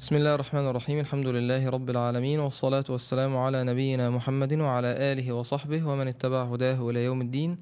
بسم الله الرحمن الرحيم الحمد لله رب العالمين والصلاة والسلام على نبينا محمد وعلى آله وصحبه ومن اتبع هداه إلى يوم الدين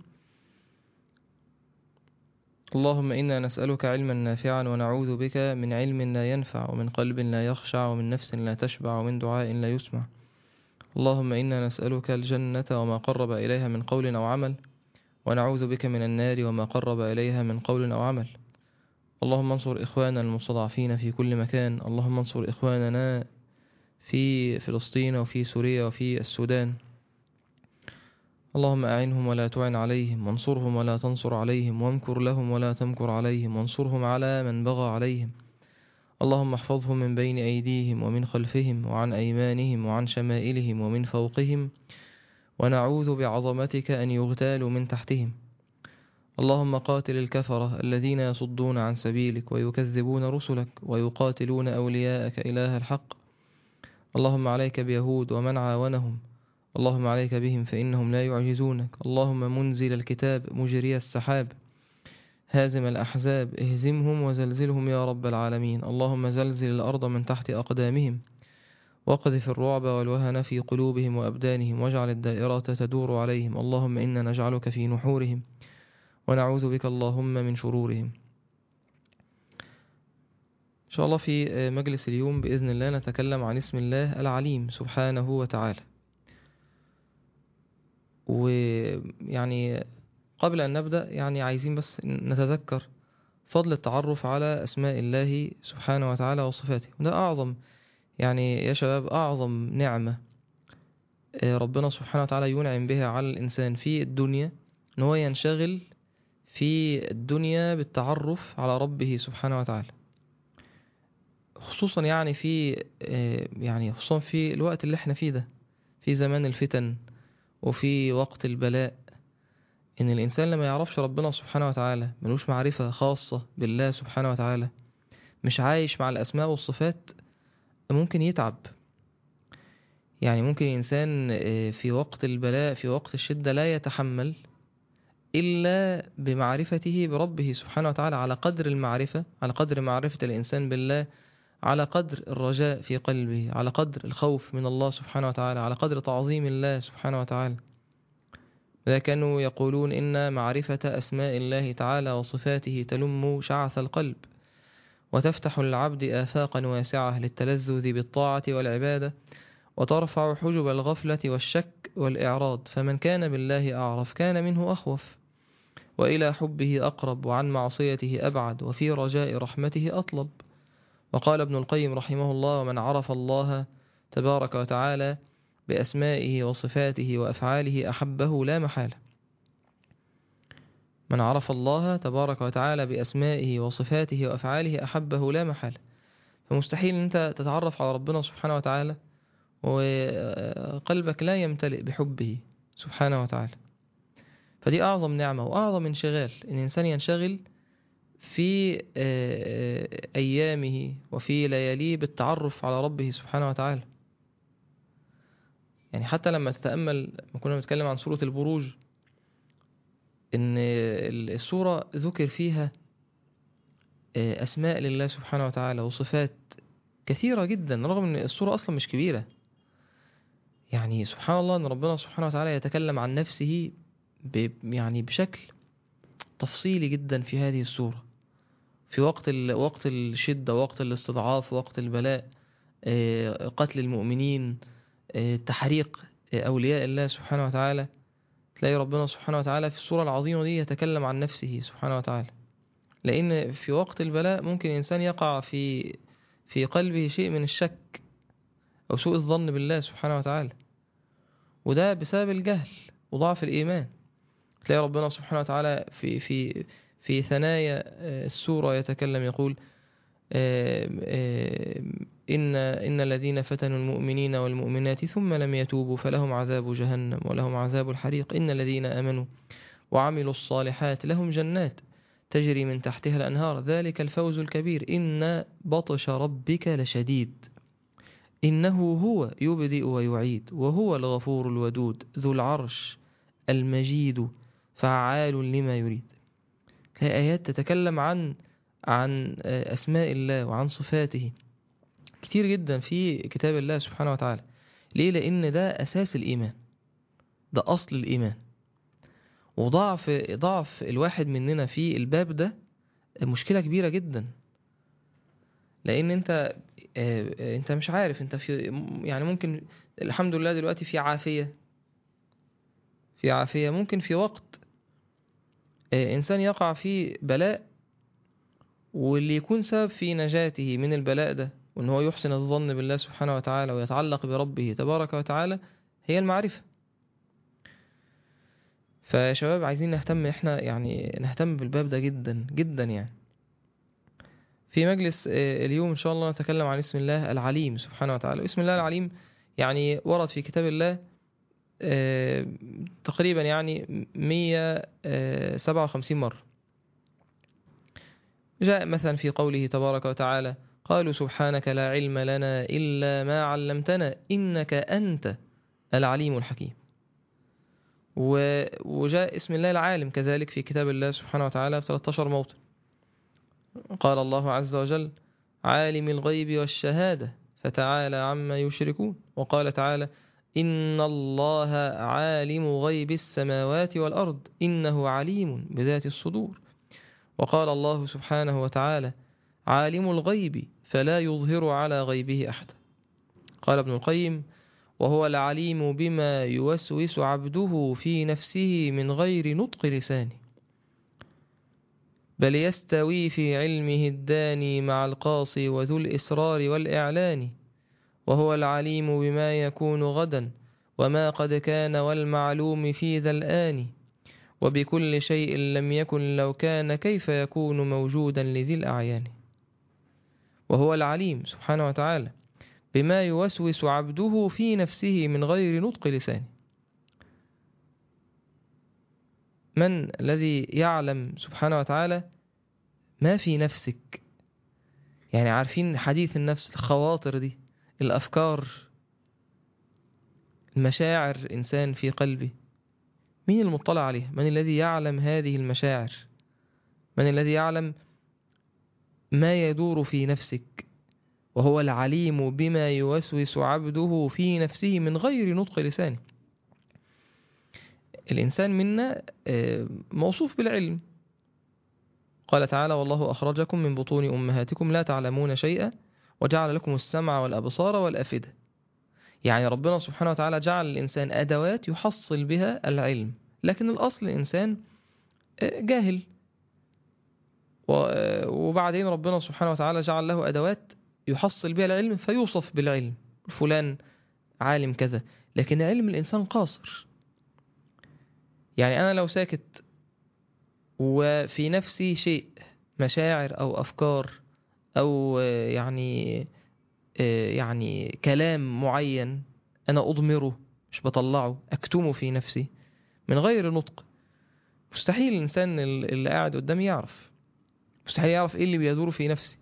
اللهم إنا نسألك علما نافعا ونعوذ بك من علم لا ينفع ومن قلب لا يخشع ومن نفس لا تشبع ومن دعاء لا يسمع اللهم إنا نسألك الجنة وما قرب إليها من قول أو عمل ونعوذ بك من النار وما قرب إليها من قول أو عمل اللهم انصر إخواننا المستضعفين في كل مكان اللهم انصر إخواننا في فلسطين وفي سوريا وفي السودان اللهم أعنهم ولا تعن عليهم وانصرهم ولا تنصر عليهم وامكر لهم ولا تمكر عليهم وانصرهم على من بغى عليهم اللهم احفظهم من بين أيديهم ومن خلفهم وعن أيمانهم وعن شمائلهم ومن فوقهم ونعوذ بعظمتك أن يغتالوا من تحتهم اللهم قاتل الكفرة الذين يصدون عن سبيلك ويكذبون رسلك ويقاتلون أولياءك إله الحق اللهم عليك بيهود ومن عاونهم اللهم عليك بهم فإنهم لا يعجزونك اللهم منزل الكتاب مجري السحاب هازم الأحزاب اهزمهم وزلزلهم يا رب العالمين اللهم زلزل الأرض من تحت أقدامهم واقذف الرعب والوهن في قلوبهم وأبدانهم واجعل الدائرة تدور عليهم اللهم إنا نجعلك في نحورهم ونعوذ بك اللهم من شرورهم إن شاء الله في مجلس اليوم بإذن الله نتكلم عن اسم الله العليم سبحانه وتعالى ويعني قبل أن نبدأ يعني عايزين بس نتذكر فضل التعرف على أسماء الله سبحانه وتعالى وصفاته وده أعظم يعني يا شباب أعظم نعمة ربنا سبحانه وتعالى ينعم بها على الإنسان في الدنيا إن هو ينشغل في الدنيا بالتعرف على ربه سبحانه وتعالى خصوصا يعني في يعني خصوصا في الوقت اللي احنا فيه ده في زمان الفتن وفي وقت البلاء ان الانسان لما يعرفش ربنا سبحانه وتعالى ملوش معرفة خاصة بالله سبحانه وتعالى مش عايش مع الاسماء والصفات ممكن يتعب يعني ممكن الانسان في وقت البلاء في وقت الشدة لا يتحمل إلا بمعرفته بربه سبحانه وتعالى على قدر المعرفة على قدر معرفة الإنسان بالله على قدر الرجاء في قلبه على قدر الخوف من الله سبحانه وتعالى على قدر تعظيم الله سبحانه وتعالى كانوا يقولون إن معرفة أسماء الله تعالى وصفاته تلم شعث القلب وتفتح للعبد آفاقا واسعة للتلذذ بالطاعة والعبادة وترفع حجب الغفلة والشك والإعراض فمن كان بالله أعرف كان منه أخوف وإلى حبه أقرب وعن معصيته أبعد وفي رجاء رحمته أطلب وقال ابن القيم رحمه الله ومن عرف الله تبارك وتعالى بأسمائه وصفاته وأفعاله أحبه لا محالة من عرف الله تبارك وتعالى بأسمائه وصفاته وأفعاله أحبه لا محالة فمستحيل أنت تتعرف على ربنا سبحانه وتعالى وقلبك لا يمتلئ بحبه سبحانه وتعالى فدي أعظم نعمة وأعظم انشغال إن الإنسان ينشغل في أيامه وفي لياليه بالتعرف على ربه سبحانه وتعالى يعني حتى لما تتأمل ما كنا بنتكلم عن سورة البروج إن السورة ذكر فيها أسماء لله سبحانه وتعالى وصفات كثيرة جدا رغم أن السورة أصلا مش كبيرة يعني سبحان الله أن ربنا سبحانه وتعالى يتكلم عن نفسه يعني بشكل تفصيلي جدا في هذه السورة في وقت وقت الشدة وقت الاستضعاف وقت البلاء قتل المؤمنين تحريق أولياء الله سبحانه وتعالى تلاقي ربنا سبحانه وتعالى في السورة العظيمة دي يتكلم عن نفسه سبحانه وتعالى لأن في وقت البلاء ممكن الإنسان يقع في في قلبه شيء من الشك أو سوء الظن بالله سبحانه وتعالى وده بسبب الجهل وضعف الإيمان تلاقي ربنا سبحانه وتعالى في في في ثنايا السورة يتكلم يقول إن إن الذين فتنوا المؤمنين والمؤمنات ثم لم يتوبوا فلهم عذاب جهنم ولهم عذاب الحريق إن الذين آمنوا وعملوا الصالحات لهم جنات تجري من تحتها الأنهار ذلك الفوز الكبير إن بطش ربك لشديد إنه هو يبدئ ويعيد وهو الغفور الودود ذو العرش المجيد فعال لما يريد هي آيات تتكلم عن عن أسماء الله وعن صفاته كتير جدا في كتاب الله سبحانه وتعالى ليه لان ده اساس الايمان ده اصل الايمان وضعف ضعف الواحد مننا في الباب ده مشكلة كبيرة جدا لان انت آه، آه، انت مش عارف انت في يعني ممكن الحمد لله دلوقتي في عافية في عافية ممكن في وقت آه، انسان يقع في بلاء واللي يكون سبب في نجاته من البلاء ده وان هو يحسن الظن بالله سبحانه وتعالى ويتعلق بربه تبارك وتعالى هي المعرفة فيا شباب عايزين نهتم احنا يعني نهتم بالباب ده جدا جدا يعني في مجلس آه، اليوم ان شاء الله نتكلم عن اسم الله العليم سبحانه وتعالى اسم الله العليم يعني ورد في كتاب الله آه، تقريبا يعني 157 مرة جاء مثلا في قوله تبارك وتعالى قالوا سبحانك لا علم لنا إلا ما علمتنا إنك أنت العليم الحكيم و- وجاء اسم الله العالم كذلك في كتاب الله سبحانه وتعالى في 13 موطن قال الله عز وجل عالم الغيب والشهادة فتعالى عما يشركون وقال تعالى إن الله عالم غيب السماوات والأرض إنه عليم بذات الصدور وقال الله سبحانه وتعالى عالم الغيب فلا يظهر على غيبه أحد قال ابن القيم وهو العليم بما يوسوس عبده في نفسه من غير نطق لسانه بل يستوي في علمه الداني مع القاصي وذو الإسرار والإعلان وهو العليم بما يكون غدا وما قد كان والمعلوم في ذا الآن وبكل شيء لم يكن لو كان كيف يكون موجودا لذي الأعيان وهو العليم سبحانه وتعالى بما يوسوس عبده في نفسه من غير نطق لسانه من الذي يعلم سبحانه وتعالى ما في نفسك يعني عارفين حديث النفس الخواطر دي الأفكار المشاعر إنسان في قلبه مين المطلع عليها من الذي يعلم هذه المشاعر من الذي يعلم ما يدور في نفسك وهو العليم بما يوسوس عبده في نفسه من غير نطق لسانه الإنسان منا آه، موصوف بالعلم قال تعالى والله أخرجكم من بطون أمهاتكم لا تعلمون شيئا وجعل لكم السمع والأبصار والأفئدة يعني ربنا سبحانه وتعالى جعل الإنسان أدوات يحصل بها العلم لكن الأصل الإنسان آه، جاهل و- آه، وبعدين ربنا سبحانه وتعالى جعل له أدوات يحصل بها العلم فيوصف بالعلم فلان عالم كذا لكن علم الإنسان قاصر يعني أنا لو ساكت وفي نفسي شيء مشاعر أو أفكار أو آه، يعني آه، يعني كلام معين أنا أضمره مش بطلعه أكتمه في نفسي من غير نطق مستحيل الإنسان ال- اللي قاعد قدامي يعرف مستحيل يعرف إيه اللي بيدور في نفسي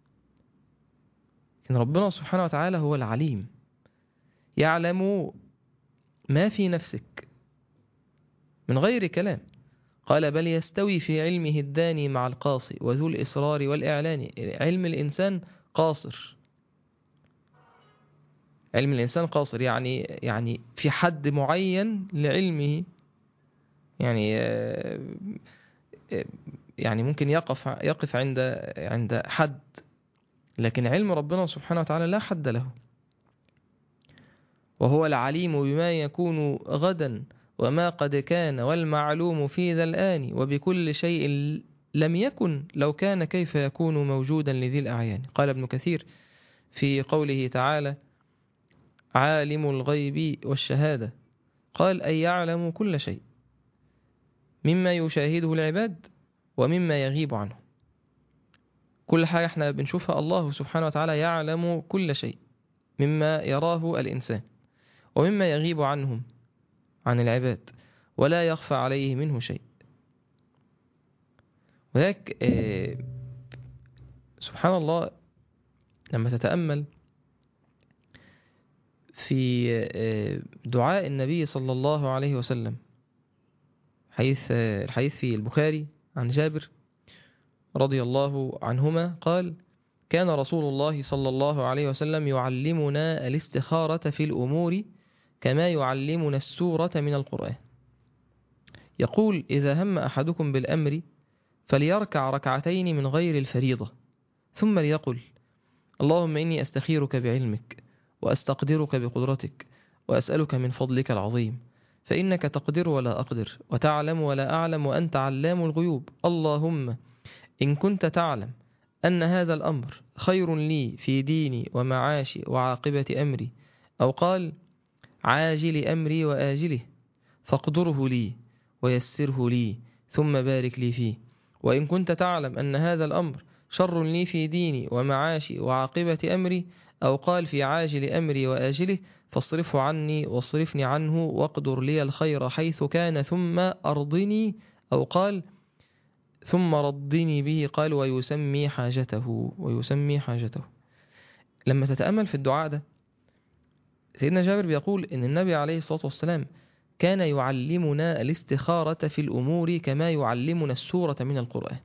لكن ربنا سبحانه وتعالى هو العليم يعلم ما في نفسك من غير كلام قال بل يستوي في علمه الداني مع القاصي وذو الإصرار والإعلان علم الإنسان قاصر علم الإنسان قاصر يعني يعني في حد معين لعلمه يعني آه، آه، يعني ممكن يقف يقف عند عند حد لكن علم ربنا سبحانه وتعالى لا حد له وهو العليم بما يكون غدا وما قد كان والمعلوم في ذا الآن وبكل شيء لم يكن لو كان كيف يكون موجودا لذي الأعيان قال ابن كثير في قوله تعالى عالم الغيب والشهادة قال أي يعلم كل شيء مما يشاهده العباد ومما يغيب عنه كل حاجة احنا بنشوفها الله سبحانه وتعالى يعلم كل شيء مما يراه الإنسان ومما يغيب عنهم عن العباد ولا يخفى عليه منه شيء وذلك آه، سبحان الله لما تتأمل في آه، دعاء النبي صلى الله عليه وسلم حيث آه، الحديث في البخاري عن جابر رضي الله عنهما قال كان رسول الله صلى الله عليه وسلم يعلمنا الاستخارة في الأمور كما يعلمنا السورة من القرآن يقول إذا هم أحدكم بالأمر فليركع ركعتين من غير الفريضة ثم ليقل اللهم إني أستخيرك بعلمك وأستقدرك بقدرتك وأسألك من فضلك العظيم فإنك تقدر ولا أقدر وتعلم ولا أعلم وأنت علام الغيوب اللهم إن كنت تعلم أن هذا الأمر خير لي في ديني ومعاشي وعاقبة أمري أو قال عاجل أمري وآجله فاقدره لي ويسره لي ثم بارك لي فيه وإن كنت تعلم أن هذا الأمر شر لي في ديني ومعاشي وعاقبة أمري أو قال في عاجل أمري وآجله فاصرفه عني واصرفني عنه واقدر لي الخير حيث كان ثم أرضني أو قال ثم ردني به قال ويسمي حاجته ويسمي حاجته لما تتأمل في الدعاء ده سيدنا جابر بيقول إن النبي عليه الصلاة والسلام كان يعلمنا الاستخارة في الأمور كما يعلمنا السورة من القرآن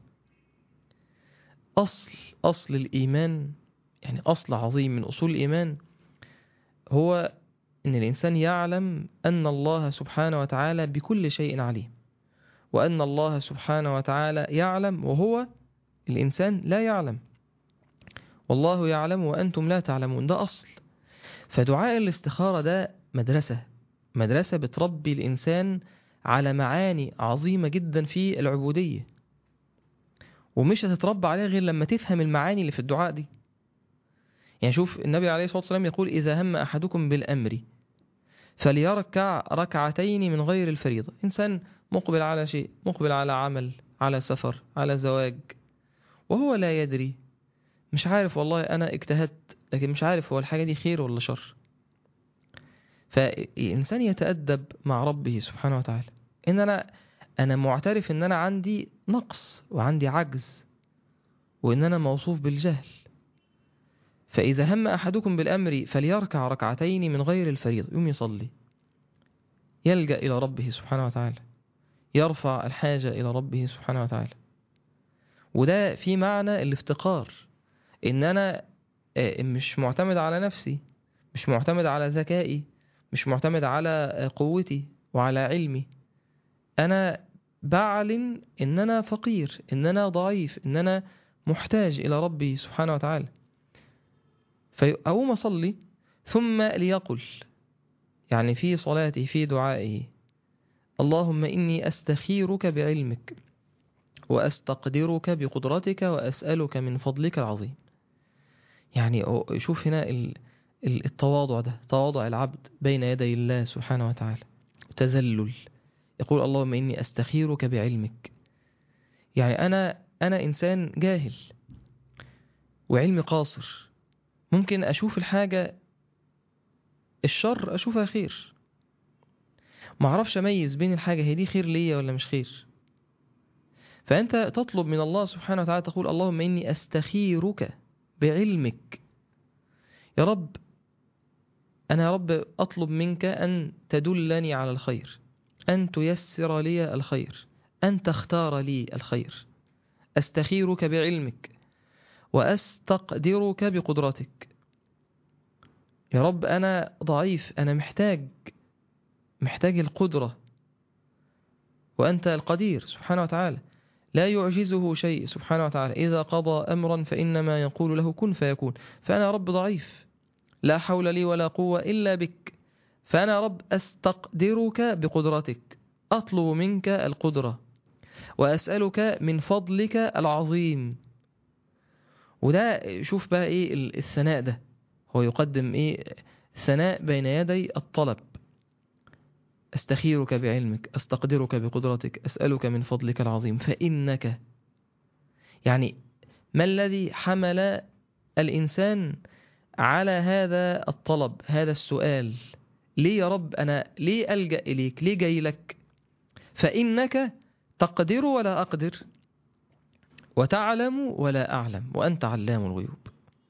أصل أصل الإيمان يعني أصل عظيم من أصول الإيمان هو أن الإنسان يعلم أن الله سبحانه وتعالى بكل شيء عليم وأن الله سبحانه وتعالى يعلم وهو الإنسان لا يعلم والله يعلم وأنتم لا تعلمون ده أصل فدعاء الاستخارة ده مدرسة مدرسة بتربي الإنسان على معاني عظيمة جدا في العبودية ومش هتتربى عليها غير لما تفهم المعاني اللي في الدعاء دي يعني شوف النبي عليه الصلاة والسلام يقول إذا هم أحدكم بالأمر فليركع ركعتين من غير الفريضة إنسان مقبل على شيء مقبل على عمل على سفر على زواج وهو لا يدري مش عارف والله أنا اجتهدت لكن مش عارف هو الحاجة دي خير ولا شر فالإنسان يتأدب مع ربه سبحانه وتعالى إن أنا أنا معترف إن أنا عندي نقص وعندي عجز وإن أنا موصوف بالجهل فإذا هم أحدكم بالأمر فليركع ركعتين من غير الفريضة يوم يصلي يلجأ إلى ربه سبحانه وتعالى يرفع الحاجة إلى ربه سبحانه وتعالى وده في معنى الافتقار إن أنا مش معتمد على نفسي مش معتمد على ذكائي مش معتمد على قوتي وعلى علمي أنا بعلن إن أنا فقير إن أنا ضعيف إن أنا محتاج إلى ربي سبحانه وتعالى فأقوم أصلي ثم ليقل يعني في صلاتي في دعائي اللهم إني أستخيرك بعلمك وأستقدرك بقدرتك وأسألك من فضلك العظيم يعني شوف هنا التواضع ده تواضع العبد بين يدي الله سبحانه وتعالى تذلل يقول اللهم إني أستخيرك بعلمك يعني أنا أنا إنسان جاهل وعلمي قاصر ممكن أشوف الحاجة الشر أشوفها خير ما أعرفش أميز بين الحاجة هي دي خير ليا ولا مش خير فأنت تطلب من الله سبحانه وتعالى تقول اللهم إني أستخيرك بعلمك يا رب أنا يا رب أطلب منك أن تدلني على الخير أن تيسر لي الخير أن تختار لي الخير أستخيرك بعلمك وأستقدرك بقدرتك يا رب أنا ضعيف أنا محتاج محتاج القدرة وأنت القدير سبحانه وتعالى لا يعجزه شيء سبحانه وتعالى إذا قضى أمرا فإنما يقول له كن فيكون فأنا رب ضعيف لا حول لي ولا قوة إلا بك فأنا رب أستقدرك بقدرتك أطلب منك القدرة وأسألك من فضلك العظيم وده شوف بقى إيه الثناء ده هو يقدم إيه ثناء بين يدي الطلب أستخيرك بعلمك أستقدرك بقدرتك أسألك من فضلك العظيم فإنك يعني ما الذي حمل الإنسان على هذا الطلب هذا السؤال ليه يا رب أنا ليه ألجأ إليك ليه جاي لك فإنك تقدر ولا أقدر وتعلم ولا أعلم وأنت علام الغيوب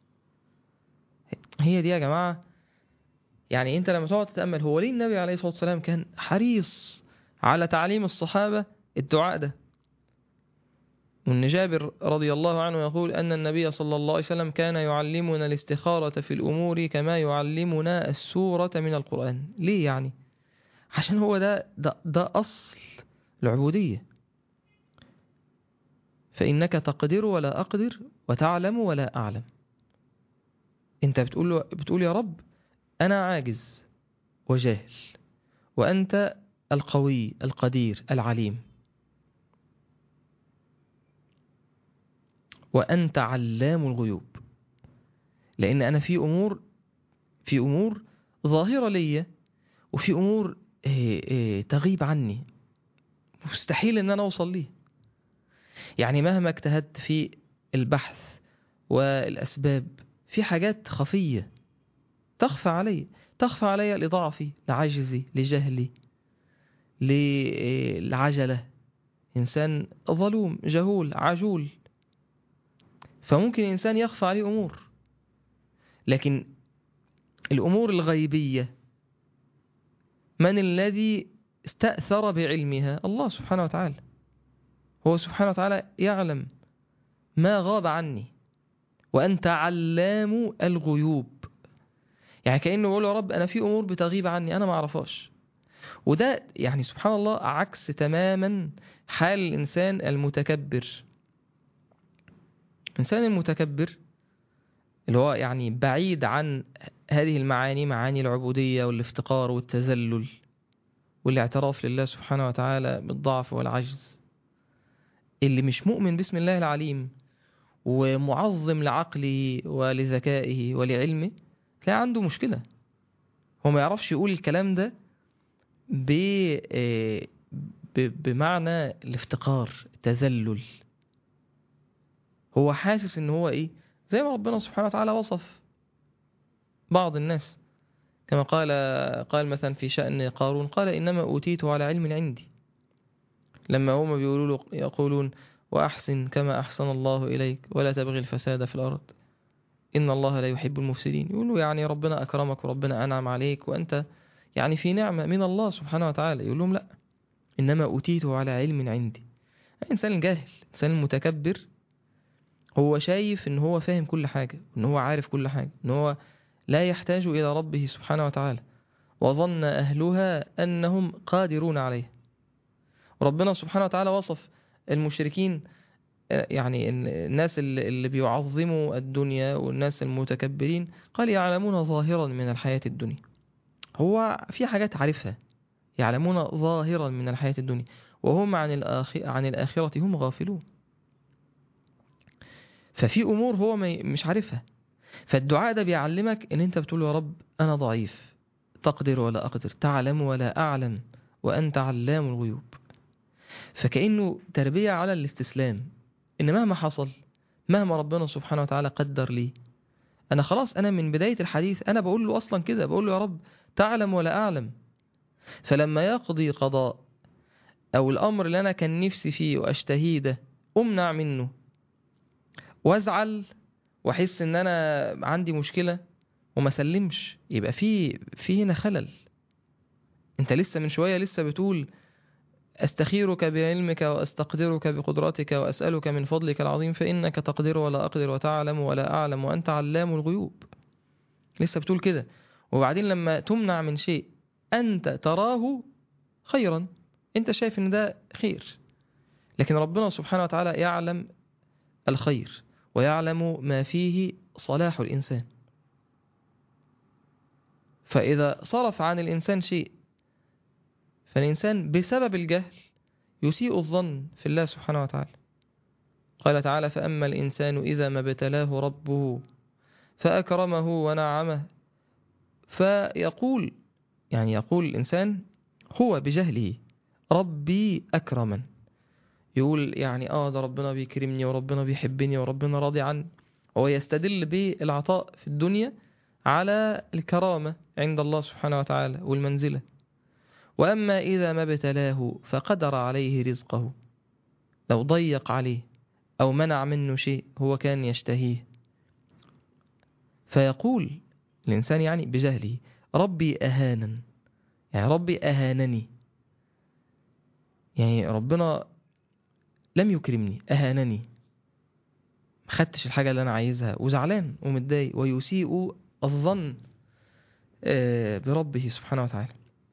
هي دي يا جماعة يعني أنت لما تقعد تتأمل هو ليه النبي عليه الصلاة والسلام كان حريص على تعليم الصحابة الدعاء ده وأن جابر رضي الله عنه يقول أن النبي صلى الله عليه وسلم كان يعلمنا الاستخارة في الأمور كما يعلمنا السورة من القرآن ليه يعني؟ عشان هو ده ده, ده أصل العبودية فإنك تقدر ولا أقدر وتعلم ولا أعلم أنت بتقول, له بتقول يا رب أنا عاجز وجاهل وأنت القوي القدير العليم وأنت علام الغيوب لأن أنا في أمور في أمور ظاهرة ليا وفي أمور إيه إيه تغيب عني مستحيل أن أنا أوصل ليه يعني مهما اجتهدت في البحث والأسباب في حاجات خفية تخفى علي تخفى علي لضعفي لعجزي لجهلي للعجلة إنسان ظلوم جهول عجول فممكن الإنسان يخفى عليه أمور لكن الأمور الغيبية من الذي استأثر بعلمها الله سبحانه وتعالى هو سبحانه وتعالى يعلم ما غاب عني وأنت علام الغيوب يعني كأنه يقول يا رب أنا في أمور بتغيب عني أنا ما أعرفهاش وده يعني سبحان الله عكس تماما حال الإنسان المتكبر الإنسان المتكبر اللي هو يعني بعيد عن هذه المعاني معاني العبودية والافتقار والتذلل والاعتراف لله سبحانه وتعالى بالضعف والعجز اللي مش مؤمن باسم الله العليم ومعظم لعقله ولذكائه ولعلمه تلاقي عنده مشكلة هو ما يعرفش يقول الكلام ده ب... بمعنى الافتقار التذلل هو حاسس ان هو ايه زي ما ربنا سبحانه وتعالى وصف بعض الناس كما قال قال مثلا في شأن قارون قال إنما أوتيته على علم عندي لما هم بيقولوا له يقولون وأحسن كما أحسن الله إليك ولا تبغي الفساد في الأرض إن الله لا يحب المفسدين يقولوا يعني ربنا أكرمك وربنا أنعم عليك وأنت يعني في نعمة من الله سبحانه وتعالى يقول لهم لا إنما أوتيته على علم عندي الإنسان الجاهل الإنسان المتكبر هو شايف إن هو فاهم كل حاجة إن هو عارف كل حاجة إن هو لا يحتاج إلى ربه سبحانه وتعالى وظن أهلها أنهم قادرون عليه ربنا سبحانه وتعالى وصف المشركين يعني الناس اللي بيعظموا الدنيا والناس المتكبرين قال يعلمون ظاهرا من الحياة الدنيا هو في حاجات عارفها يعلمون ظاهرا من الحياة الدنيا وهم عن, الآخر عن الآخرة هم غافلون ففي أمور هو مش عارفها فالدعاء ده بيعلمك ان انت بتقول يا رب انا ضعيف تقدر ولا اقدر تعلم ولا اعلم وانت علام الغيوب فكأنه تربية على الاستسلام ان مهما حصل مهما ربنا سبحانه وتعالى قدر لي انا خلاص انا من بداية الحديث انا بقول له اصلا كده بقول له يا رب تعلم ولا اعلم فلما يقضي قضاء او الامر اللي انا كان نفسي فيه واشتهيه ده امنع منه وازعل واحس ان انا عندي مشكله وما سلمش يبقى في في هنا خلل انت لسه من شويه لسه بتقول استخيرك بعلمك واستقدرك بقدرتك واسالك من فضلك العظيم فانك تقدر ولا اقدر وتعلم ولا اعلم وانت علام الغيوب لسه بتقول كده وبعدين لما تمنع من شيء انت تراه خيرا انت شايف ان ده خير لكن ربنا سبحانه وتعالى يعلم الخير ويعلم ما فيه صلاح الإنسان فإذا صرف عن الإنسان شيء فالإنسان بسبب الجهل يسيء الظن في الله سبحانه وتعالى قال تعالى فأما الإنسان إذا ما ابتلاه ربه فأكرمه ونعمه فيقول يعني يقول الإنسان هو بجهله ربي أكرمن يقول يعني اه ده ربنا بيكرمني وربنا بيحبني وربنا راضي عني هو يستدل بالعطاء في الدنيا على الكرامة عند الله سبحانه وتعالى والمنزلة وأما إذا ما ابتلاه فقدر عليه رزقه لو ضيق عليه أو منع منه شيء هو كان يشتهيه فيقول الإنسان يعني بجهله ربي أهانا يعني ربي أهانني يعني ربنا لم يكرمني أهانني ما خدتش الحاجة اللي أنا عايزها وزعلان ومتضايق ويسيء الظن آه، بربه سبحانه وتعالى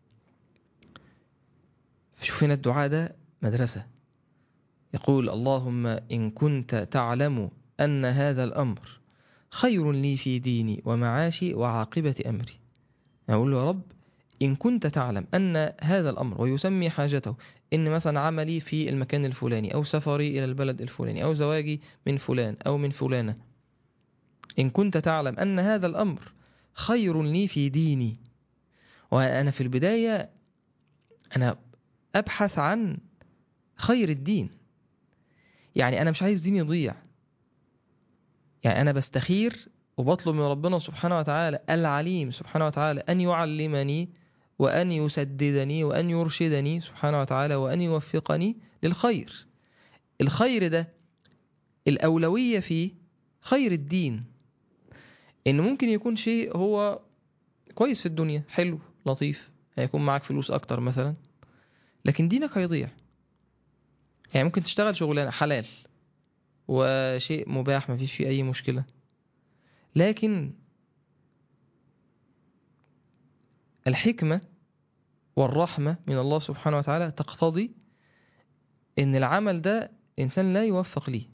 شوف هنا الدعاء ده مدرسة يقول اللهم إن كنت تعلم أن هذا الأمر خير لي في ديني ومعاشي وعاقبة أمري أقول له يا رب إن كنت تعلم أن هذا الأمر ويسمي حاجته إن مثلا عملي في المكان الفلاني أو سفري إلى البلد الفلاني أو زواجي من فلان أو من فلانة إن كنت تعلم أن هذا الأمر خير لي في ديني وأنا في البداية أنا أبحث عن خير الدين يعني أنا مش عايز ديني يضيع يعني أنا بستخير وبطلب من ربنا سبحانه وتعالى العليم سبحانه وتعالى أن يعلمني وأن يسددني وأن يرشدني سبحانه وتعالى وأن يوفقني للخير الخير ده الأولوية فيه خير الدين إن ممكن يكون شيء هو كويس في الدنيا حلو لطيف هيكون معاك فلوس أكتر مثلا لكن دينك هيضيع يعني ممكن تشتغل شغلانة حلال وشيء مباح مفيش فيه أي مشكلة لكن الحكمة والرحمة من الله سبحانه وتعالى تقتضي ان العمل ده انسان لا يوفق ليه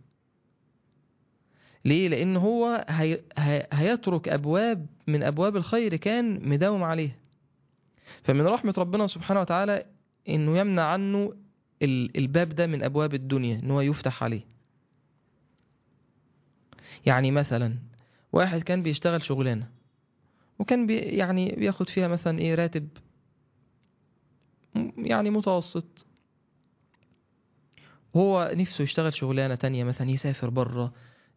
ليه لان هو هي هي هيترك ابواب من ابواب الخير كان مداوم عليها فمن رحمة ربنا سبحانه وتعالى انه يمنع عنه ال- الباب ده من ابواب الدنيا ان هو يفتح عليه يعني مثلا واحد كان بيشتغل شغلانة وكان بي يعني بياخد فيها مثلا ايه راتب م- يعني متوسط هو نفسه يشتغل شغلانة تانية مثلا يسافر بره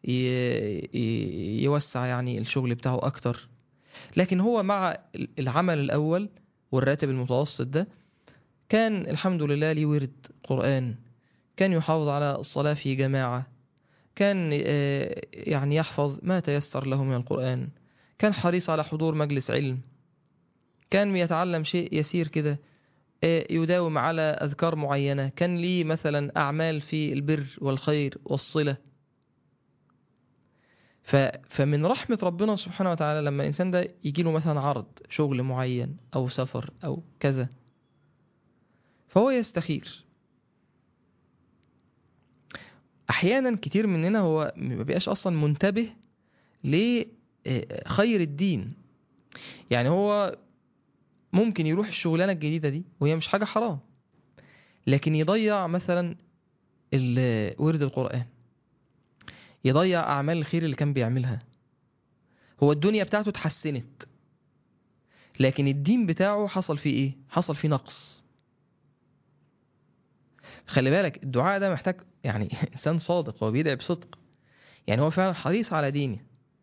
يوسع يعني الشغل بتاعه أكتر لكن هو مع ال- العمل الأول والراتب المتوسط ده كان الحمد لله ليه ورد قرآن كان يحافظ على الصلاة في جماعة كان آه، يعني يحفظ ما تيسر له من القرآن كان حريص على حضور مجلس علم كان بيتعلم شيء يسير كده آه، يداوم على أذكار معينة كان ليه مثلا أعمال في البر والخير والصلة ف... فمن رحمة ربنا سبحانه وتعالى لما الإنسان ده يجيله مثلا عرض شغل معين أو سفر أو كذا فهو يستخير أحيانا كتير مننا هو ما بيبقاش أصلا منتبه لخير الدين يعني هو ممكن يروح الشغلانة الجديدة دي وهي مش حاجة حرام لكن يضيع مثلا ال- ورد القرآن يضيع أعمال الخير اللي كان بيعملها هو الدنيا بتاعته اتحسنت لكن الدين بتاعه حصل فيه ايه حصل فيه نقص خلي بالك الدعاء ده محتاج يعني انسان صادق هو بيدعي بصدق يعني هو فعلا حريص على دينه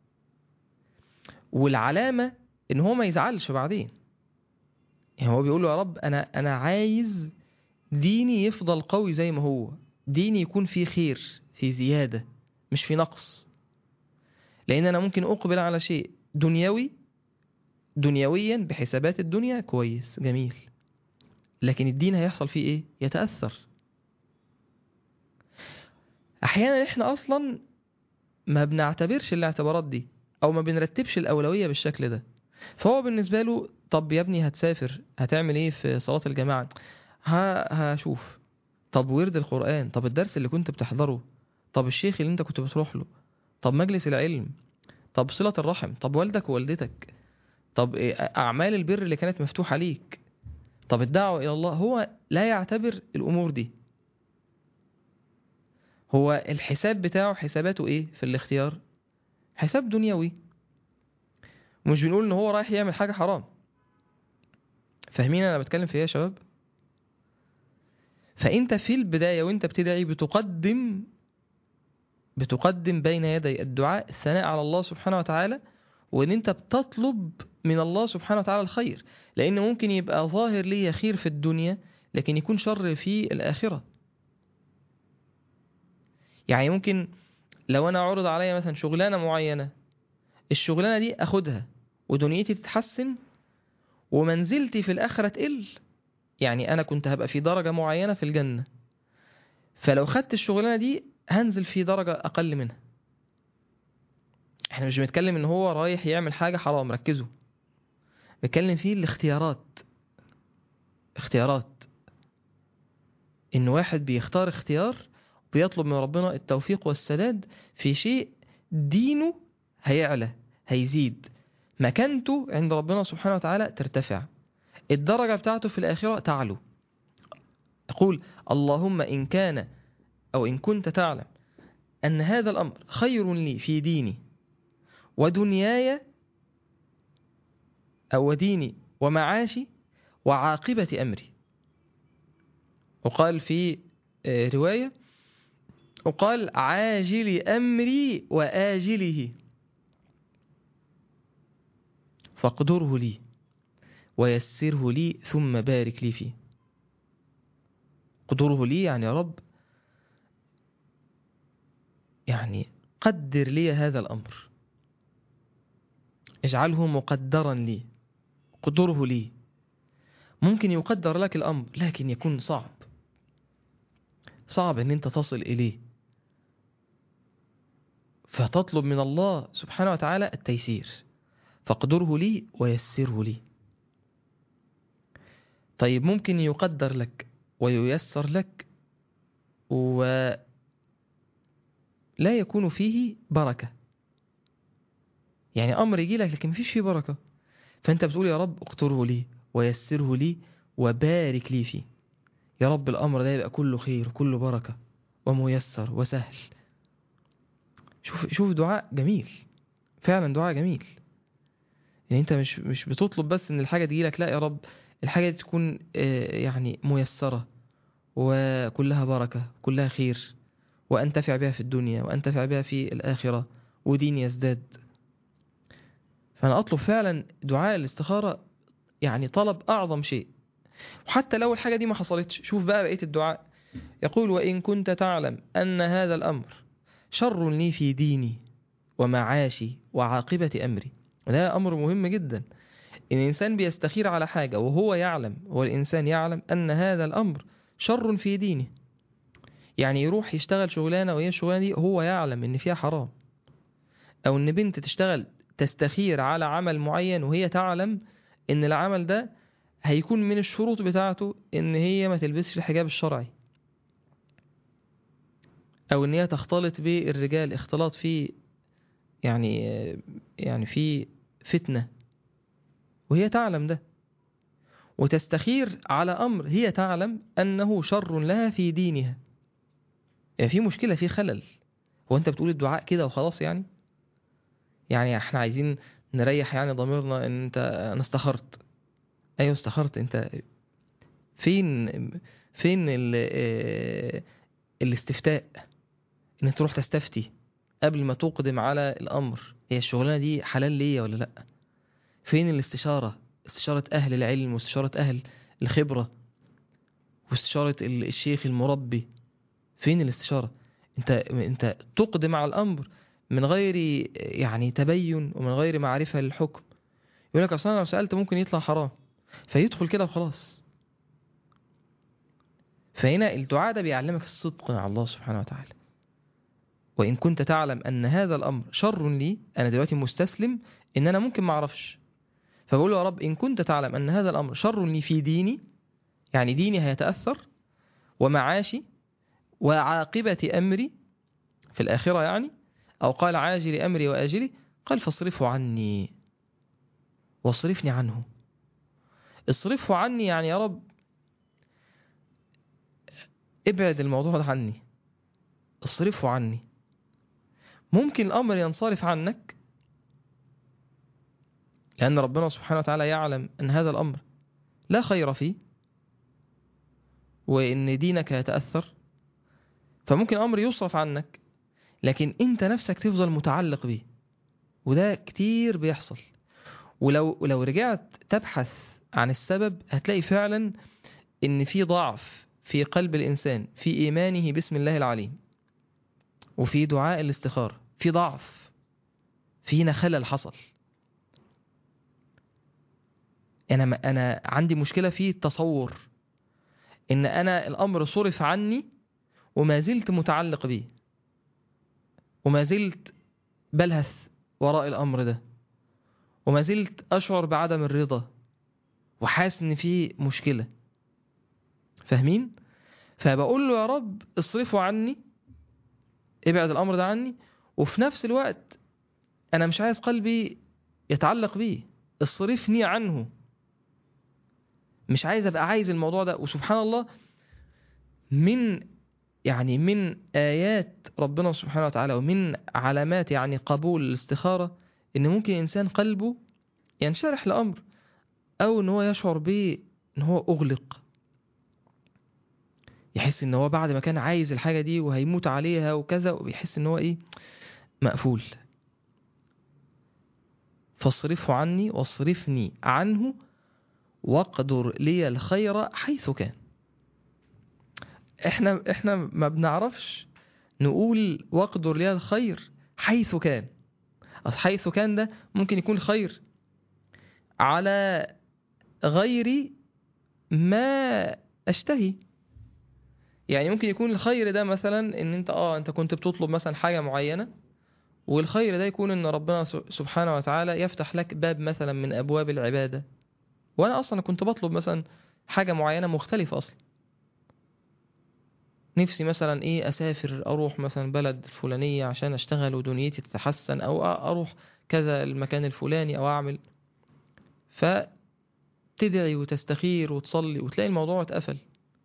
والعلامة ان هو ما يزعلش بعدين يعني هو بيقول له يا رب انا انا عايز ديني يفضل قوي زي ما هو ديني يكون فيه خير في زيادة مش في نقص لان انا ممكن اقبل على شيء دنيوي دنيويا بحسابات الدنيا كويس جميل لكن الدين هيحصل فيه ايه يتأثر احيانا احنا اصلا ما بنعتبرش الاعتبارات دي او ما بنرتبش الاولوية بالشكل ده فهو بالنسبة له طب يا ابني هتسافر هتعمل ايه في صلاة الجماعة ها هشوف طب ورد القرآن طب الدرس اللي كنت بتحضره طب الشيخ اللي انت كنت بتروح له طب مجلس العلم طب صلة الرحم طب والدك ووالدتك طب إيه أعمال البر اللي كانت مفتوحة ليك طب الدعوة إلى الله هو لا يعتبر الأمور دي هو الحساب بتاعه حساباته إيه في الاختيار حساب دنيوي ومش بنقول إن هو رايح يعمل حاجة حرام فاهمين أنا بتكلم في إيه يا شباب فأنت في البداية وأنت بتدعي بتقدم بتقدم بين يدي الدعاء الثناء على الله سبحانه وتعالى وان انت بتطلب من الله سبحانه وتعالى الخير لان ممكن يبقى ظاهر لي خير في الدنيا لكن يكون شر في الاخره يعني ممكن لو انا عرض عليا مثلا شغلانه معينه الشغلانه دي اخدها ودنيتي تتحسن ومنزلتي في الاخره تقل يعني انا كنت هبقى في درجه معينه في الجنه فلو خدت الشغلانه دي هنزل في درجه اقل منها احنا مش بنتكلم ان هو رايح يعمل حاجه حرام ركزوا بنتكلم فيه الاختيارات اختيارات ان واحد بيختار اختيار بيطلب من ربنا التوفيق والسداد في شيء دينه هيعلى هيزيد مكانته عند ربنا سبحانه وتعالى ترتفع الدرجة بتاعته في الآخرة تعلو يقول اللهم إن كان أو إن كنت تعلم أن هذا الأمر خير لي في ديني ودنياي أو ديني ومعاشي وعاقبة أمري وقال في آه، رواية وقال عاجل أمري وآجله فاقدره لي ويسره لي ثم بارك لي فيه قدره لي يعني يا رب يعني قدر لي هذا الأمر اجعله مقدرا لي قدره لي ممكن يقدر لك الأمر لكن يكون صعب صعب ان انت تصل اليه فتطلب من الله سبحانه وتعالى التيسير فاقدره لي ويسره لي طيب ممكن يقدر لك وييسر لك ولا يكون فيه بركة يعني أمر يجي لك لكن مفيش فيه بركة فأنت بتقول يا رب اقدره لي ويسره لي وبارك لي فيه يا رب الأمر ده يبقى كله خير وكله بركة وميسر وسهل شوف شوف دعاء جميل فعلا دعاء جميل يعني انت مش مش بتطلب بس ان الحاجه تجيلك لا يا رب الحاجه دي تكون آه، يعني ميسره وكلها بركه كلها خير وانتفع بها في الدنيا وانتفع بها في الاخره وديني يزداد فانا اطلب فعلا دعاء الاستخاره يعني طلب اعظم شيء وحتى لو الحاجه دي ما حصلتش شوف بقى بقيه الدعاء يقول وان كنت تعلم ان هذا الامر شر لي في ديني ومعاشي وعاقبة أمري وده أمر مهم جدا إن الإنسان بيستخير على حاجة وهو يعلم هو الإنسان يعلم أن هذا الأمر شر في دينه يعني يروح يشتغل شغلانة وهي الشغلانة دي هو يعلم إن فيها حرام أو إن بنت تشتغل تستخير على عمل معين وهي تعلم إن العمل ده هيكون من الشروط بتاعته إن هي ما تلبسش الحجاب الشرعي او ان هي تختلط بالرجال اختلاط فيه يعني يعني في فتنة وهي تعلم ده وتستخير على امر هي تعلم انه شر لها في دينها يعني في مشكلة في خلل هو انت بتقول الدعاء كده وخلاص يعني يعني احنا عايزين نريح يعني ضميرنا ان انت انا استخرت ايوه استخرت انت فين فين ال- آه، الاستفتاء ان تروح تستفتي قبل ما تقدم على الامر هي الشغلانه دي حلال ليا ولا لا فين الاستشاره استشاره اهل العلم واستشاره اهل الخبره واستشاره ال- الشيخ المربي فين الاستشاره انت انت تقدم على الامر من غير يعني تبين ومن غير معرفه للحكم يقول لك اصلا لو سالت ممكن يطلع حرام فيدخل كده وخلاص فهنا الدعاء ده بيعلمك الصدق مع الله سبحانه وتعالى وإن كنت تعلم أن هذا الأمر شر لي أنا دلوقتي مستسلم إن أنا ممكن ما أعرفش فبقول له يا رب إن كنت تعلم أن هذا الأمر شر لي في ديني يعني ديني هيتأثر ومعاشي وعاقبة أمري في الآخرة يعني أو قال عاجل أمري وآجلي قال فاصرفه عني واصرفني عنه اصرفه عني يعني يا رب ابعد الموضوع ده عني اصرفه عني ممكن الأمر ينصرف عنك لأن ربنا سبحانه وتعالى يعلم أن هذا الأمر لا خير فيه وإن دينك يتأثر فممكن أمر يصرف عنك لكن أنت نفسك تفضل متعلق به وده كتير بيحصل ولو ولو رجعت تبحث عن السبب هتلاقي فعلا إن في ضعف في قلب الإنسان في إيمانه باسم الله العليم وفي دعاء الاستخارة في ضعف فينا خلل حصل انا انا عندي مشكله في التصور ان انا الامر صرف عني وما زلت متعلق بيه وما زلت بلهث وراء الأمر ده وما زلت أشعر بعدم الرضا وحاسس إن في مشكلة فاهمين؟ فبقول له يا رب اصرفه عني ابعد الأمر ده عني وفي نفس الوقت أنا مش عايز قلبي يتعلق بيه اصرفني عنه مش عايز أبقى عايز الموضوع ده وسبحان الله من يعني من آيات ربنا سبحانه وتعالى ومن علامات يعني قبول الاستخارة إن ممكن إنسان قلبه ينشرح لأمر أو إن هو يشعر به إن هو أغلق يحس إن هو بعد ما كان عايز الحاجة دي وهيموت عليها وكذا وبيحس إن هو إيه مقفول فاصرفه عني واصرفني عنه واقدر لي الخير حيث كان احنا احنا ما بنعرفش نقول واقدر لي الخير حيث كان أصل حيث كان ده ممكن يكون خير على غير ما اشتهي يعني ممكن يكون الخير ده مثلا ان انت اه انت كنت بتطلب مثلا حاجة معينة والخير ده يكون ان ربنا سبحانه وتعالى يفتح لك باب مثلا من ابواب العبادة وانا اصلا كنت بطلب مثلا حاجة معينة مختلفة اصلا نفسي مثلا ايه اسافر اروح مثلا بلد الفلانية عشان اشتغل ودنيتي تتحسن او اروح كذا المكان الفلاني او اعمل فتدعي وتستخير وتصلي وتلاقي الموضوع اتقفل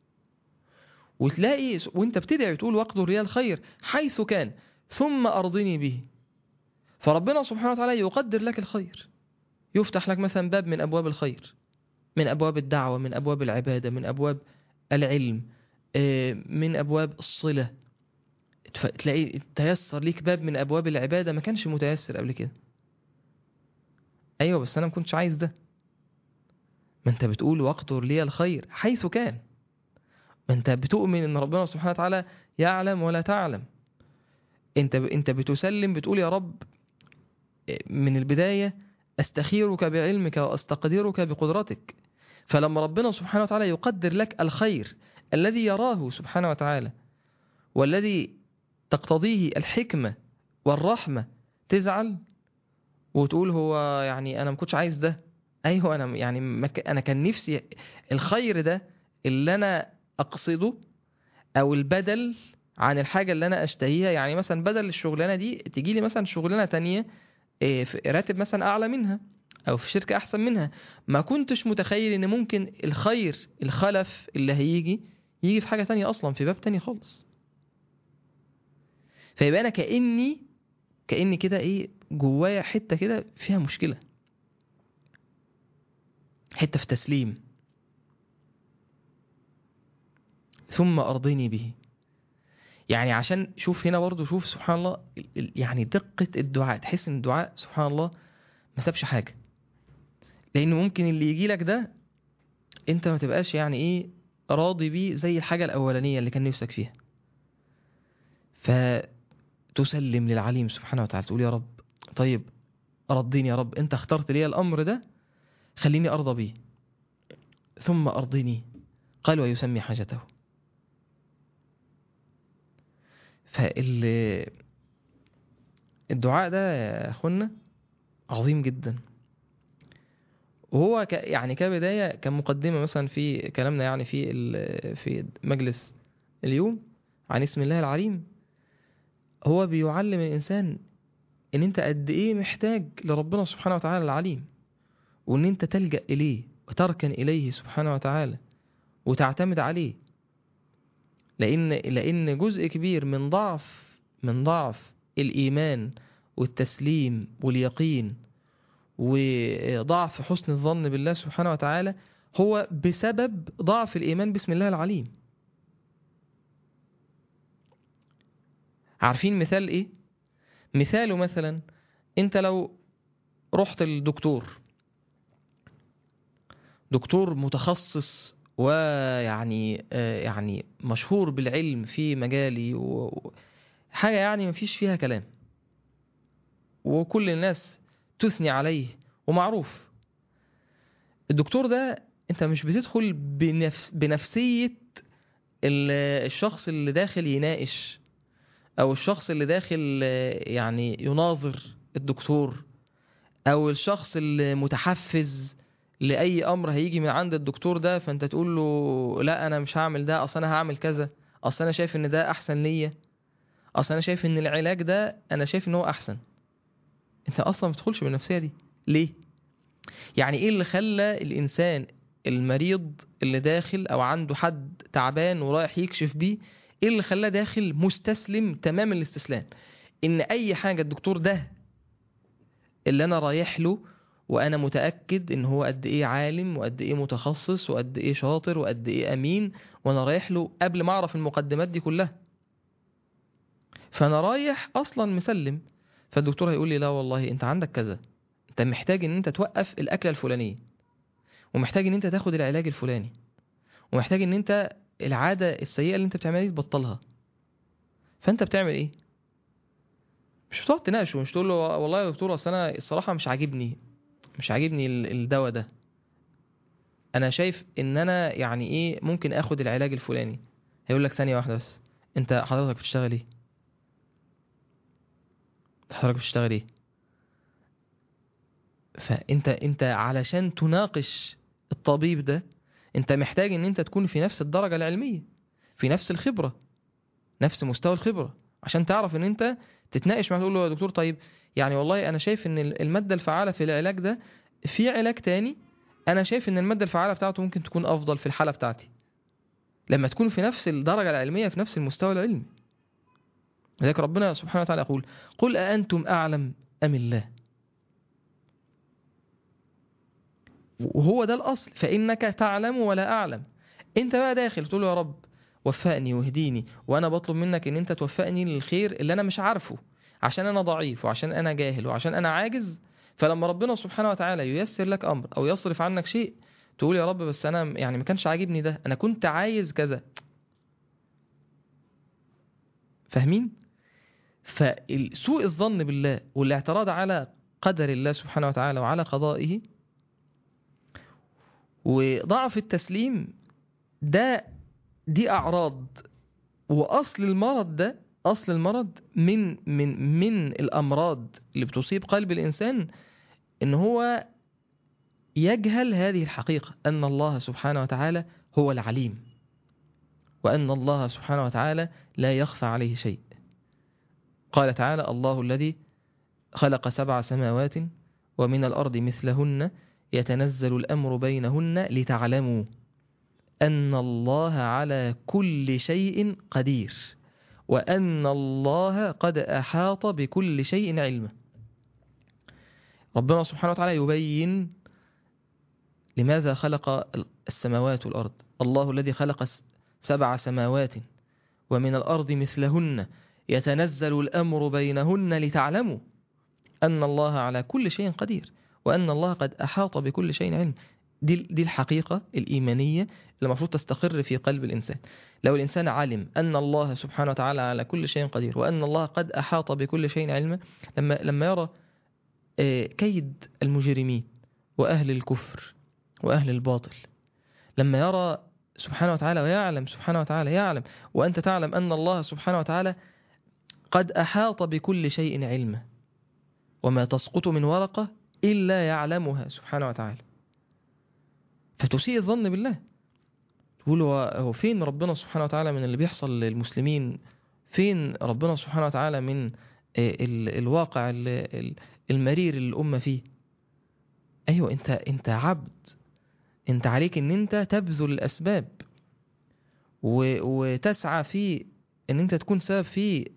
وتلاقي وانت بتدعي وتقول واقدر لي الخير حيث كان ثم ارضني به فربنا سبحانه وتعالى يقدر لك الخير يفتح لك مثلا باب من ابواب الخير من ابواب الدعوة من ابواب العبادة من ابواب العلم من أبواب الصلة تلاقي تيسر ليك باب من أبواب العبادة ما كانش متيسر قبل كده أيوة بس أنا ما كنتش عايز ده ما أنت بتقول واقدر لي الخير حيث كان ما أنت بتؤمن أن ربنا سبحانه وتعالى يعلم ولا تعلم أنت أنت بتسلم بتقول يا رب من البداية أستخيرك بعلمك وأستقدرك بقدرتك فلما ربنا سبحانه وتعالى يقدر لك الخير الذي يراه سبحانه وتعالى والذي تقتضيه الحكمة والرحمة تزعل وتقول هو يعني أنا ما كنتش عايز ده أيوه أنا يعني أنا كان نفسي الخير ده اللي أنا أقصده أو البدل عن الحاجة اللي أنا أشتهيها يعني مثلا بدل الشغلانة دي تيجي لي مثلا شغلانة تانية في راتب مثلا أعلى منها او في شركة احسن منها ما كنتش متخيل ان ممكن الخير الخلف اللي هيجي يجي في حاجة تانية اصلا في باب تاني خالص فيبقى انا كأني كأني كده ايه جوايا حتة كده فيها مشكلة حتة في تسليم ثم ارضيني به يعني عشان شوف هنا برضو شوف سبحان الله يعني دقة الدعاء تحس ان الدعاء سبحان الله ما سابش حاجة لان ممكن اللي يجي لك ده انت ما تبقاش يعني ايه راضي بيه زي الحاجة الاولانية اللي كان نفسك فيها فتسلم للعليم سبحانه وتعالى تقول يا رب طيب رديني يا رب انت اخترت لي الامر ده خليني ارضى بيه ثم ارضني قال ويسمي حاجته فال الدعاء ده يا اخوانا عظيم جدا وهو ك يعني كبداية كمقدمة مثلا في كلامنا يعني في في مجلس اليوم عن اسم الله العليم هو بيعلم الإنسان إن أنت قد إيه محتاج لربنا سبحانه وتعالى العليم وإن أنت تلجأ إليه وتركن إليه سبحانه وتعالى وتعتمد عليه لأن لأن جزء كبير من ضعف من ضعف الإيمان والتسليم واليقين وضعف حسن الظن بالله سبحانه وتعالى هو بسبب ضعف الإيمان باسم الله العليم عارفين مثال إيه؟ مثاله مثلا أنت لو رحت الدكتور دكتور متخصص ويعني يعني مشهور بالعلم في مجالي و... حاجة يعني مفيش فيها كلام وكل الناس تثني عليه ومعروف الدكتور ده انت مش بتدخل بنفس بنفسية ال- الشخص اللي داخل يناقش او الشخص اللي داخل آه، يعني يناظر الدكتور او الشخص اللي متحفز لاي امر هيجي من عند الدكتور ده فانت تقول له لا انا مش هعمل ده اصل انا هعمل كذا اصل انا شايف ان ده احسن ليا اصل انا شايف ان العلاج ده انا شايف ان هو احسن انت اصلا ما بتدخلش بالنفسيه دي ليه يعني ايه اللي خلى الانسان المريض اللي داخل او عنده حد تعبان ورايح يكشف بيه ايه اللي خلاه داخل مستسلم تمام الاستسلام ان اي حاجه الدكتور ده اللي انا رايح له وانا متاكد ان هو قد ايه عالم وقد ايه متخصص وقد ايه شاطر وقد ايه امين وانا رايح له قبل ما اعرف المقدمات دي كلها فانا رايح اصلا مسلم فالدكتور هيقول لي لا والله انت عندك كذا انت محتاج ان انت توقف الاكله الفلانيه ومحتاج ان انت تاخد العلاج الفلاني ومحتاج ان انت العاده السيئه اللي انت بتعملها دي تبطلها فانت بتعمل ايه مش بتقعد تناقشه مش تقول له والله يا دكتور اصل انا الصراحه مش عاجبني مش عاجبني ال- الدواء ده انا شايف ان انا يعني ايه ممكن اخد العلاج الفلاني هيقول لك ثانيه واحده بس انت حضرتك بتشتغل ايه حضرتك بتشتغل ايه فانت انت علشان تناقش الطبيب ده انت محتاج ان انت تكون في نفس الدرجه العلميه في نفس الخبره نفس مستوى الخبره عشان تعرف ان انت تتناقش معاه تقول له يا دكتور طيب يعني والله انا شايف ان الماده الفعاله في العلاج ده في علاج تاني انا شايف ان الماده الفعاله بتاعته ممكن تكون افضل في الحاله بتاعتي لما تكون في نفس الدرجه العلميه في نفس المستوى العلمي لذلك ربنا سبحانه وتعالى يقول قل أأنتم أعلم أم الله وهو ده الأصل فإنك تعلم ولا أعلم أنت بقى داخل تقول له يا رب وفقني واهديني وأنا بطلب منك أن أنت توفقني للخير اللي أنا مش عارفه عشان أنا ضعيف وعشان أنا جاهل وعشان أنا عاجز فلما ربنا سبحانه وتعالى ييسر لك أمر أو يصرف عنك شيء تقول يا رب بس أنا يعني ما كانش عاجبني ده أنا كنت عايز كذا فاهمين؟ فسوء الظن بالله والاعتراض على قدر الله سبحانه وتعالى وعلى قضائه وضعف التسليم ده دي أعراض وأصل المرض ده أصل المرض من من من الأمراض اللي بتصيب قلب الإنسان إن هو يجهل هذه الحقيقة أن الله سبحانه وتعالى هو العليم وأن الله سبحانه وتعالى لا يخفى عليه شيء قال تعالى الله الذي خلق سبع سماوات ومن الأرض مثلهن يتنزل الأمر بينهن لتعلموا أن الله على كل شيء قدير وأن الله قد أحاط بكل شيء علما ربنا سبحانه وتعالى يبين لماذا خلق السماوات والأرض الله الذي خلق سبع سماوات ومن الأرض مثلهن يتنزل الأمر بينهن لتعلموا أن الله على كل شيء قدير وأن الله قد أحاط بكل شيء علم دي, دي الحقيقة الإيمانية اللي المفروض تستقر في قلب الإنسان لو الإنسان علم أن الله سبحانه وتعالى على كل شيء قدير وأن الله قد أحاط بكل شيء علما لما, لما يرى كيد المجرمين وأهل الكفر وأهل الباطل لما يرى سبحانه وتعالى ويعلم سبحانه وتعالى يعلم وأنت تعلم أن الله سبحانه وتعالى قد أحاط بكل شيء علما وما تسقط من ورقة إلا يعلمها سبحانه وتعالى فتسيء الظن بالله تقول هو فين ربنا سبحانه وتعالى من اللي بيحصل للمسلمين فين ربنا سبحانه وتعالى من الواقع المرير اللي الأمة فيه أيوة أنت, انت عبد أنت عليك أن أنت تبذل الأسباب وتسعى في أن أنت تكون سبب في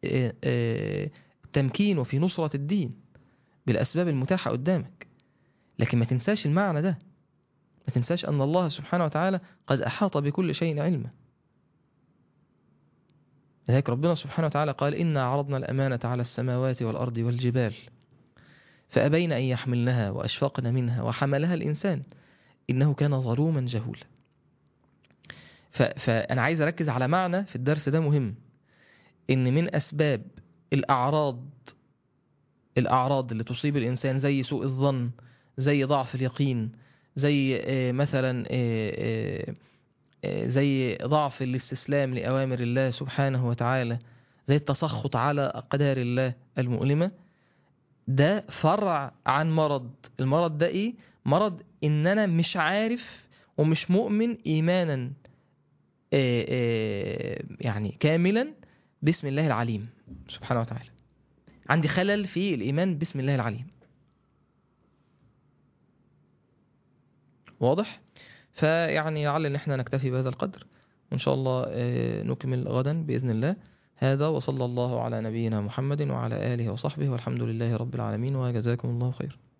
التمكين وفي نصرة الدين بالأسباب المتاحة قدامك لكن ما تنساش المعنى ده ما تنساش أن الله سبحانه وتعالى قد أحاط بكل شيء علما لذلك ربنا سبحانه وتعالى قال إنا عرضنا الأمانة على السماوات والأرض والجبال فأبين أن يحملنها وأشفقن منها وحملها الإنسان إنه كان ظلوما جهولا فأنا عايز أركز على معنى في الدرس ده مهم إن من أسباب الأعراض الأعراض اللي تصيب الإنسان زي سوء الظن زي ضعف اليقين زي مثلا آه، زي ضعف الاستسلام لأوامر الله سبحانه وتعالى زي التسخط على أقدار الله المؤلمة ده فرع عن مرض المرض ده ايه مرض ان انا مش عارف ومش مؤمن ايمانا آه، آه، يعني كاملا باسم الله العليم سبحانه وتعالى عندي خلل في الايمان باسم الله العليم واضح فيعني لعل ان احنا نكتفي بهذا القدر وان شاء الله آه، نكمل غدا باذن الله هذا وصلى الله على نبينا محمد وعلى اله وصحبه والحمد لله رب العالمين وجزاكم الله خيرا